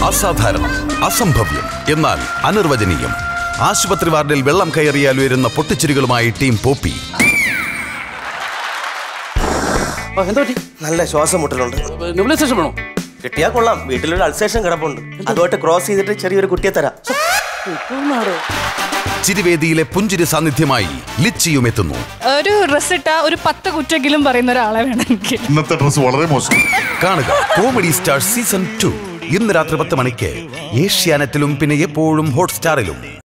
അസാധാരണം അസംഭവ്യം എന്നാൽ അനിർവചനീയം ആശുപത്രി വാർഡിൽ വെള്ളം കയറിയാൽ ഉയരുന്ന പൊട്ടിച്ചിരികളുമായി ടീം പോപ്പി ആ, എന്താ പറ്റി നല്ല ശ്വാസം മുട്ടലുണ്ട് നെബുലൈസേഷൻ വേണോ കിട്ടിയാ കൊള്ളാം വീട്ടിലൊരു അൾസേഷൻ കിടപ്പുണ്ട് അതുമായിട്ട് ക്രോസ് ചെയ്തിട്ട് ചെറിയൊരു കുട്ടിയെ തരാം ചിരിവേദിയിലെ പുഞ്ചിരി സാന്നിധ്യമായി ലിച്ചിയും എത്തുന്നു ഒരു ഡ്രസ് ഇട്ട ഒരു പത്ത് കുറ്റെങ്കിലും പറയുന്ന ഒരാളെ വേണം എനിക്ക് ഇന്നത്തെ ഡ്രസ് വളരെ മോശം കാണുക കോമഡി സ്റ്റാർ സീസൺ ടു ഇന്ന് രാത്രി പത്ത് മണിക്ക് ഏഷ്യാനെറ്റിലും പിന്നെ എപ്പോഴും ഹോട്ട്സ്റ്റാറിലും